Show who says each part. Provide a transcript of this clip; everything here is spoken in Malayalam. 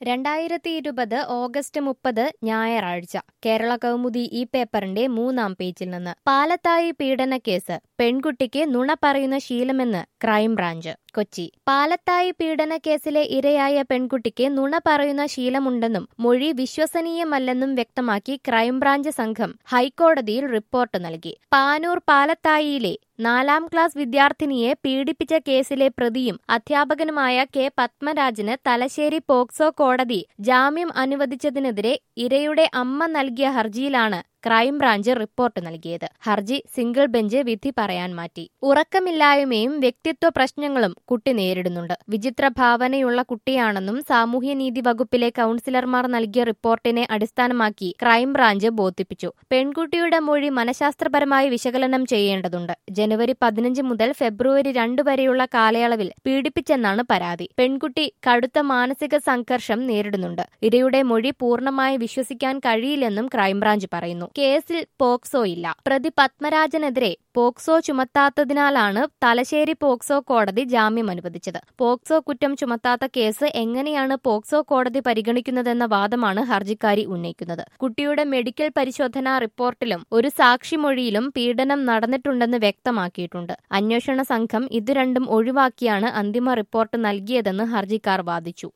Speaker 1: രണ്ടായിരത്തി ഇരുപത് ഓഗസ്റ്റ് മുപ്പത് ഞായറാഴ്ച കേരള കൗമുദി ഈ പേപ്പറിന്റെ മൂന്നാം പേജിൽ നിന്ന് പാലത്തായി പീഡനക്കേസ് പെൺകുട്ടിക്ക് നുണ പറയുന്ന ശീലമെന്ന് ക്രൈംബ്രാഞ്ച് കൊച്ചി പാലത്തായി പീഡനക്കേസിലെ ഇരയായ പെൺകുട്ടിക്ക് നുണ പറയുന്ന ശീലമുണ്ടെന്നും മൊഴി വിശ്വസനീയമല്ലെന്നും വ്യക്തമാക്കി ക്രൈംബ്രാഞ്ച് സംഘം ഹൈക്കോടതിയിൽ റിപ്പോർട്ട് നൽകി പാനൂർ പാലത്തായിയിലെ നാലാം ക്ലാസ് വിദ്യാർത്ഥിനിയെ പീഡിപ്പിച്ച കേസിലെ പ്രതിയും അധ്യാപകനുമായ കെ പത്മരാജന് തലശ്ശേരി പോക്സോ കോടതി ജാമ്യം അനുവദിച്ചതിനെതിരെ ഇരയുടെ അമ്മ നൽകിയ ഹർജിയിലാണ് ക്രൈംബ്രാഞ്ച് റിപ്പോർട്ട് നൽകിയത് ഹർജി സിംഗിൾ ബെഞ്ച് വിധി പറയാൻ മാറ്റി ഉറക്കമില്ലായ്മയും വ്യക്തിത്വ പ്രശ്നങ്ങളും കുട്ടി നേരിടുന്നുണ്ട് വിചിത്ര ഭാവനയുള്ള കുട്ടിയാണെന്നും സാമൂഹ്യനീതി വകുപ്പിലെ കൌൺസിലർമാർ നൽകിയ റിപ്പോർട്ടിനെ അടിസ്ഥാനമാക്കി ക്രൈംബ്രാഞ്ച് ബോധിപ്പിച്ചു പെൺകുട്ടിയുടെ മൊഴി മനഃശാസ്ത്രപരമായി വിശകലനം ചെയ്യേണ്ടതുണ്ട് ജനുവരി പതിനഞ്ച് മുതൽ ഫെബ്രുവരി രണ്ട് വരെയുള്ള കാലയളവിൽ പീഡിപ്പിച്ചെന്നാണ് പരാതി പെൺകുട്ടി കടുത്ത മാനസിക സംഘർഷം നേരിടുന്നുണ്ട് ഇരയുടെ മൊഴി പൂർണ്ണമായി വിശ്വസിക്കാൻ കഴിയില്ലെന്നും ക്രൈംബ്രാഞ്ച് പറയുന്നു കേസിൽ പോക്സോ ഇല്ല പ്രതി പത്മരാജനെതിരെ പോക്സോ ചുമത്താത്തതിനാലാണ് തലശ്ശേരി പോക്സോ കോടതി ജാമ്യം അനുവദിച്ചത് പോക്സോ കുറ്റം ചുമത്താത്ത കേസ് എങ്ങനെയാണ് പോക്സോ കോടതി പരിഗണിക്കുന്നതെന്ന വാദമാണ് ഹർജിക്കാരി ഉന്നയിക്കുന്നത് കുട്ടിയുടെ മെഡിക്കൽ പരിശോധനാ റിപ്പോർട്ടിലും ഒരു സാക്ഷിമൊഴിയിലും പീഡനം നടന്നിട്ടുണ്ടെന്ന് വ്യക്തമാക്കിയിട്ടുണ്ട് അന്വേഷണ സംഘം ഇത് രണ്ടും ഒഴിവാക്കിയാണ് അന്തിമ റിപ്പോർട്ട് നൽകിയതെന്ന് ഹർജിക്കാർ വാദിച്ചു